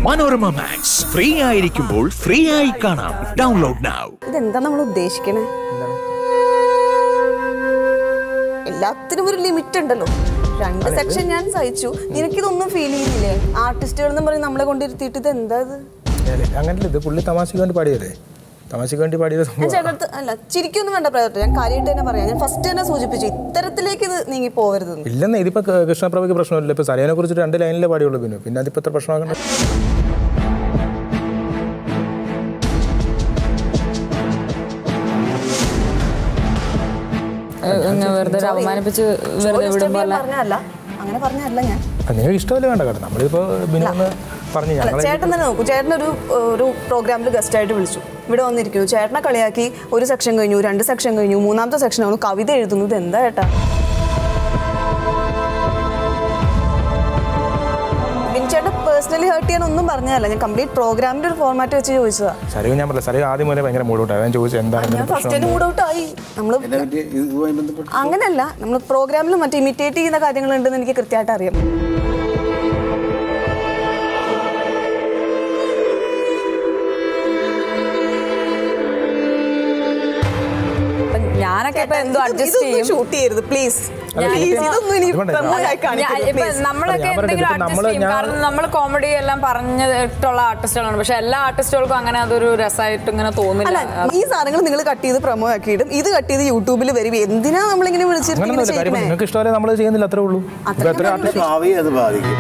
Manorama max free ആയിരിക്കുമ്പോൾ free ആയി കാണാം ഡൗൺലോഡ് നൗ ഇതെന്താ നമ്മൾ ഉദ്ദേശിക്കണേ എല്ലാത്തിനും ഒരു ലിമിറ്റ് ഉണ്ടല്ലോ രണ്ട് സെക്ഷൻ ഞാൻ സഹിച്ചു നിനക്കിതൊന്നും ഫീൽ ചെയ്യുന്നില്ലേ ആർട്ടിസ്റ്റുകൾ എന്ന് പറയും നമ്മളെ കൊണ്ടിരുത്തിയിട്ട് ഇത് എന്താ ഇത് അങ്ങനല്ല ഇത് പുള്ളി തമാശക്ക് വേണ്ടി പാടിയതേ തമാശക്ക് വേണ്ടി പാടിയത് ഞാൻ സംഭവം ചേട്ടത്ത് അല്ല ചിരിക്കൊന്നും വേണ്ട പ്രയത്നം ഞാൻ കാര്യമായിട്ട് തന്നെ പറയാം ഞാൻ ഫസ്റ്റ് തന്നെ സൂചിപ്പിച്ചു ഇത്തരത്തിലേക്ക് ഇത് നീങ്ങി പോകരുതെന്ന് ഇല്ലെന്ന് ഇതിപ്പോ ക- കൃഷ്ണപ്രഭയ്ക്ക് പ്രശ്നമില്ല ഇപ്പൊ സരയനെ കുറിച്ച് രണ്ട് ലൈനിലേ പാടിയുള്ളൂ പിന്നെ പിന്നെ അതിപ്പോ എത്ര പ്രശ്നമാകണ്ട അങ്ങ് വെറുതെ ഒരു അവമാനിപ്പിച്ച് വെറുതെ വിടുമ്പോ അല്ല പറഞ്ഞല്ല അങ്ങനെ പറഞ്ഞല്ല ഞാൻ നിങ്ങൾക്ക് ഇഷ്ടമല്ലേ വേണ്ട കേട്ടോ നമ്മളിപ്പോ ബിനു എന്ന് പറഞ്ഞു അല്ല ഞങ്ങളെ ചേട്ടൻ തന്നെ നോക്കൂ ചേട്ടനൊരു ഒരു പ്രോഗ്രാമിൽ ഗസ്റ്റ് ആയിട്ട് വിളിച്ചു ഇവിടെ വന്നിരിക്കുന്നു ചേട്ടനെ കളിയാക്കി ഒരു സെക്ഷൻ കഴിഞ്ഞു രണ്ട് സെക്ഷൻ കഴിഞ്ഞു മൂന്നാമത്തെ സെക്ഷൻ ആണ് കവിത എഴുതുന്നു ഇത് എന്താ ചേട്ടാ ബിൻ ചേട്ടൻ പേഴ്സണലി ഹേർട്ട് ചെയ്യാൻ ഒന്നും പറഞ്ഞതല്ല ഞാൻ കംപ്ലീറ്റ് പ്രോഗ്രാമിന്റെ ഒരു ഫോർമാറ്റ് വെച്ച് ചോദിച്ചതാ സരയു ഞാൻ പറഞ്ഞില്ല സരയു ആദ്യം മുതലേ ഭയങ്കര മൂടോട്ടാണ് ഞാൻ ചോദിച്ചത് എന്താണ് ഞാൻ ഇതിന്റെ ഫസ്റ്റ് പ്രശ്നം മൂഡ് ഔട്ട് ആയി നമ്മൾ ഇതുമായി ബന്ധപ്പെട്ട് അങ്ങനല്ല നമ്മൾ പ്രോഗ്രാമിൽ മറ്റേ ഇമിറ്റേറ്റ് ചെയ്യുന്ന കാര്യങ്ങളുണ്ടെന്ന് എനിക്ക് കൃത്യമായിട്ട് അറിയാം അപ്പൊ ഞാനൊക്കെ ഇപ്പൊ എന്തോ അഡ്ജസ്റ്റ് ചെയ്യും ഷൂട്ട് ചെയ്യരുത് പ്ലീസ് ഇതൊന്നും ഇനി ഇതുകൊണ്ട് പ്രമോയായി ഞാൻ- കാണിക്കരുത് ഇപ്പൊ please. നമ്മളൊക്കെ ഞാൻ പറയട്ടെ, എന്തെങ്കിലും ഇതിപ്പോ അഡ്ജസ്റ്റ് നമ്മള് ചെയ്യും ഞാൻ- കാരണം നമ്മൾ കോമഡി എല്ലാം പറഞ്ഞിട്ടുള്ള ആർട്ടിസ്റ്റുകളാണ് പക്ഷെ എല്ലാ ആർട്ടിസ്റ്റുകൾക്കും അങ്ങനെ അതൊരു രസമായിട്ട് ഇങ്ങനെ അല്ല തോന്നില്ല ഈ സാധനങ്ങൾ നിങ്ങൾ കട്ട് ചെയ്ത് പ്രമോ ആക്കിയിടും ഇത് കട്ട് ചെയ്ത് യൂട്യൂബിൽ വരും എന്തിനാ നമ്മളിങ്ങനെ വിളിച്ചിട്ട് ഇങ്ങനെ അങ്ങനൊന്നുമില്ല കാര്യം ചെയ്യണേ നിങ്ങൾക്ക് ഇഷ്ടമല്ലേ നമ്മൾ ചെയ്യുന്നില്ല അത്രേ ഉള്ളൂ ഇപ്പൊ എത്ര ആർട്ടിസ്റ്റ് ഭാവിയെ അത് ബാധിക്കും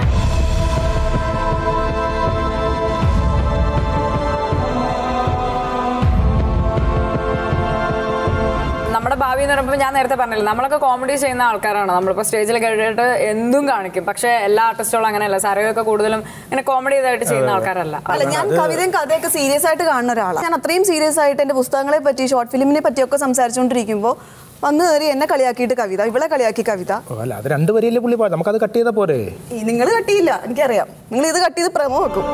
നമ്മുടെ ഭാവി എന്ന് പറയുമ്പോൾ ഞാൻ നേരത്തെ പറഞ്ഞില്ല നമ്മളൊക്കെ കോമഡി ചെയ്യുന്ന ആൾക്കാരാണ് നമ്മളിപ്പോൾ സ്റ്റേജിൽ കഴിഞ്ഞിട്ട് എന്തും കാണിക്കും പക്ഷെ എല്ലാ ആർട്ടിസ്റ്റുകളും അങ്ങനെയല്ല സരയൊക്കെ കൂടുതലും ഇങ്ങനെ കോമഡി ചെയ്തായിട്ട് ചെയ്യുന്ന ആൾക്കാരല്ല അല്ല ഞാൻ കവിതയും കഥയൊക്കെ സീരിയസ് ആയിട്ട് കാണുന്ന ഒരാളാണ് ഞാൻ അത്രയും സീരിയസ് ആയിട്ട് എന്റെ പുസ്തകങ്ങളെ പറ്റി ഷോർട്ട് ഫിലിമിനെ പറ്റിയൊക്കെ സംസാരിച്ചുകൊണ്ടിരിക്കുമ്പോൾ വന്ന് കയറി എന്നെ കളിയാക്കിയിട്ട് കവിത ഇവളെ കളിയാക്കി കവിത ഓ, അല്ല അത് രണ്ട് വരിയല്ലേ പുള്ളി പാടും നമുക്കത് കട്ട് ചെയ്താൽ പോരെ നിങ്ങൾ കട്ട് ചെയ്യില്ല എനിക്കറിയാം നിങ്ങൾ ഇത് കട്ട് ചെയ്ത് പ്രമോ വെക്കും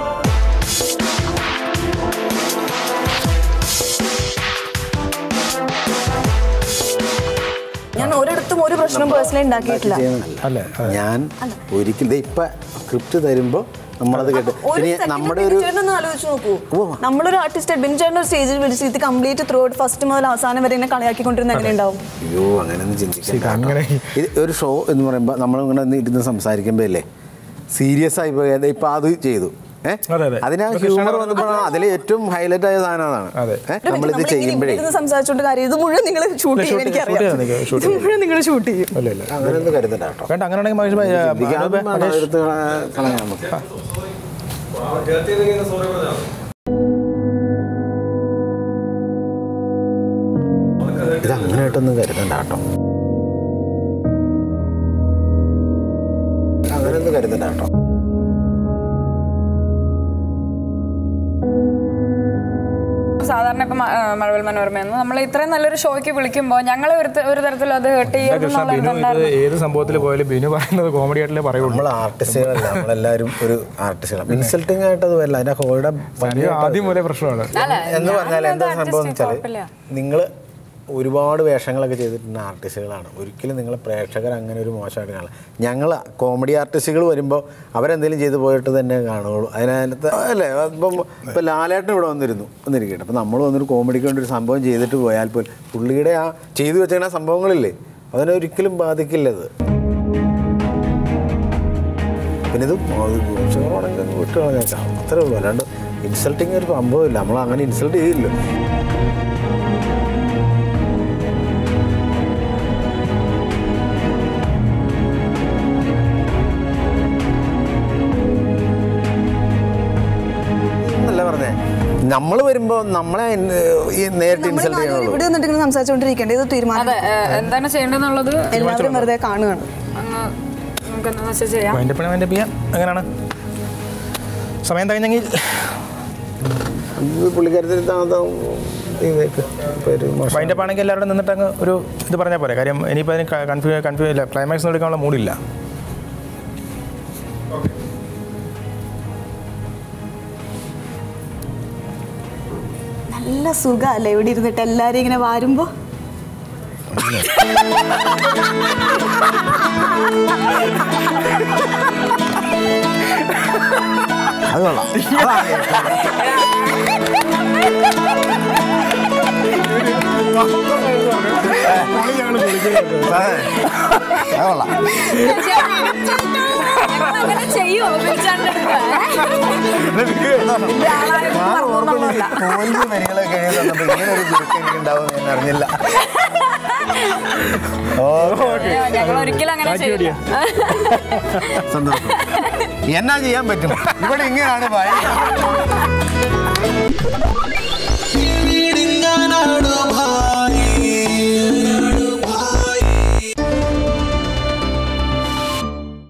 ഞാൻ ഒരിടത്തും ഒരു പ്രശ്നം പേഴ്സണലി ഉണ്ടാക്കിയിട്ടില്ല അല്ലേ ഞാൻ ഒരിക്കലും ദേ ഇപ്പൊ സ്ക്രിപ്റ്റ് തരുമ്പോ നമ്മളത് കേട്ട് ഒരു ഇനി second നമ്മുടെ ഒരു ബിൻചേട്ടൻ ഒന്ന് ആലോചിച്ച് നോക്കൂ ഉവ്വ. നമ്മളൊരു ആർട്ടിസ്റ്റ് ബിൻചേട്ടൻ ഒരു സ്റ്റേജിൽ വിളിച്ച് ഇത് കംപ്ലീറ്റ് ത്രൂ ഔട്ട് ഫസ്റ്റ് മുതൽ അവസാനം വരെ എന്നെ കളിയാക്കിക്കൊണ്ടിരുന്ന എങ്ങനെ ഉണ്ടാവും അയ്യോ അങ്ങനെയൊന്നും ചിന്തിക്കണ്ട അങ്ങനെ ഇത് ഒരു ഷോ എന്ന് പറയുമ്പോൾ നമ്മളിങ്ങനെ ഒന്ന് ഇരുന്ന് സംസാരിക്കുമ്പോൾ അല്ലേ സീരിയസ് ആയി പോയത് ഇപ്പൊ അത് ചെയ്തു ഏഹ് അതെ, അതെ. അതിനാ ഇപ്പൊ ഹ്യൂമർ കൃഷ്ണ- വന്നപ്പോഴാണ് അതിലെ ഏറ്റവും ഹൈലൈറ്റ് ആയ സാധനം അതാണ് അതെ. ഏ? നമ്മളിത് നമ്മളിങ്ങനെ ചെയ്യുമ്പോഴേ ഇരുന്ന് സംസാരിച്ചോണ്ട് കാര്യം ഇത് മുഴുവൻ നിങ്ങൾ ഷൂട്ട് ചെയ്യും shoot എനിക്കറിയാം ചെയ്യാൻ നിൽക്കുക, shoot ഇത് മുഴുവൻ നിങ്ങൾ ഷൂട്ട് ചെയ്യും അല്ല ഇല്ല അങ്ങനെയൊന്നും കരുതണ്ട കേട്ടോ വേണ്ട അങ്ങനെയാണെങ്കിൽ മഹേഷ് ഭായ്, ആ, ചിന്തിക്കാതെ അനൂപേ, മഹേഷ് എടുത്ത് കളയാം നമുക്ക് ഇത് അങ്ങനെയായിട്ടൊന്നും കരുതണ്ട കേട്ടോ അങ്ങനെയൊന്നും കരുതണ്ട കേട്ടോ സാധാരണ ഇപ്പൊ മ- ആ, മഴവിൽ മനോരമയെന്ന് നമ്മൾ ഇത്രയും നല്ലൊരു ഷോയ്ക്ക് വിളിക്കുമ്പോൾ ഞങ്ങളെ ഒരു ത- ഒരു തരത്തിൽ അത് ഹേർട്ട് എന്താ കൃഷ്ണ ബിനു ഇത് ചെയ്യുന്നുണ്ടായിരുന്നു ഏത് സംഭവത്തിൽ പോയാലും ബിനു പറയുന്നത് കോമഡി ആയിട്ടല്ലേ പറയുള്ളൂ നമ്മൾ ആർട്ടിസ്റ്റുകളല്ല നമ്മളെല്ലാവരും ഒരു ആർട്ടിസ്റ്റുകളാണ് ഇൻസൾട്ടിങ് ആയിട്ട് അത് വരില്ല അതിന്റെ ഹോയുടെ സരയു ആദ്യം മുതലേ പ്രശ്നമാണ് എന്ന് പറഞ്ഞാൽ എന്താ സംഭവം എന്ന് കുഴപ്പമില്ല. വെച്ചാൽ നിങ്ങൾ ഒരുപാട് വേഷങ്ങളൊക്കെ ചെയ്തിട്ടുള്ള ആർട്ടിസ്റ്റുകളാണ് ഒരിക്കലും നിങ്ങൾ പ്രേക്ഷകർ അങ്ങനെ ഒരു മോശമായിട്ട് കാണില്ല ഞങ്ങൾ കോമഡി ആർട്ടിസ്റ്റുകൾ വരുമ്പോൾ അവരെന്തെങ്കിലും ചെയ്തു പോയിട്ട് തന്നെ കാണുകയുള്ളൂ അതിനകത്ത് അല്ലേ ഇപ്പം ഇപ്പം ലാലേട്ടൻ ഇവിടെ വന്നിരുന്നു വന്നിരിക്കട്ടെ അപ്പം നമ്മൾ വന്നൊരു കോമഡിക്ക് വേണ്ടി ഒരു സംഭവം ചെയ്തിട്ട് പോയാൽ പോലും പുള്ളിയുടെ ആ ചെയ്തു വെച്ചേക്കുന്ന സംഭവങ്ങളില്ലേ അതിനെ ഒരിക്കലും ബാധിക്കില്ലത് പിന്നെ ഇത് ചോറാണെങ്കിൽ വിട്ടുകളഞ്ഞേക്കാം അത്രേ ഉള്ളൂ അല്ലാണ്ട് ഇൻസൾട്ടിങ് ഒരു സംഭവമില്ല നമ്മൾ അങ്ങനെ ഇൻസൾട്ട് ചെയ്യില്ല എന്നല്ല പറഞ്ഞേ നമ്മൾ വരുമ്പോ നമ്മളെ ഇൻ- ഈ നേരിട്ട് നമ്മൾ ഇൻസൾട്ട് ചെയ്യണുള്ളൂ ഇവിടെ നിന്നിട്ട് ഇങ്ങനെ സംസാരിച്ചുകൊണ്ടിരിക്കേണ്ടത് ഇത് തീരുമാനം അതെ ഏ, എന്താണ് ചെയ്യേണ്ടതെന്നുള്ളത് എല്ലാവരും വെറുതെ കാണുകയാണ് അങ്ങ് നമുക്ക് എന്താണെന്ന് വെച്ചാൽ ചെയ്യാം അതിൻ്റെ പണി അതിൻ്റെ ചെയ്യാം അങ്ങനെയാണ് സമയം കഴിഞ്ഞെങ്കിൽ ഇത് പുള്ളിക്കാരത്തിൽ ഇതേക്ക് പേര് മോശം. അതിൻ്റെ പാണെങ്കിൽ എല്ലാവരും നിന്നിട്ട് അങ്ങ് ഒരു ഇത് പറഞ്ഞാൽ പോരെ കാര്യം ഇനിയിപ്പോൾ അതിന് കൺഫ്യൂ കൺഫ്യൂ ഇല്ല ക്ലൈമാക്സ് എടുക്കാനുള്ള മൂഡില്ല നല്ല സുഖമല്ലേ ഇവിടെ ഇരുന്നിട്ട് എല്ലാരും ഇങ്ങനെ വാരുമ്പോ അത് കൊള്ളാം അതാണ് അതെ. അത് കൊള്ളാം അങ്ങനെ ചെയ്യുമോ ഞാൻ ഓർമ്മയില്ല തോൽവി വരികളൊക്കെ എഴുതി തന്നപ്പോൾ ഇങ്ങനെ ഒരു ഗുരുക്ക് എനിക്ക് ഉണ്ടാവും എന്ന് അറിഞ്ഞില്ല ഓ ഞങ്ങൾ ഒരിക്കലും അങ്ങനെ ചെയ്യില്ല സന്തോഷം എന്നാ ചെയ്യാൻ പറ്റും ഇവിടെ ഇങ്ങനെയാണ് ഭയം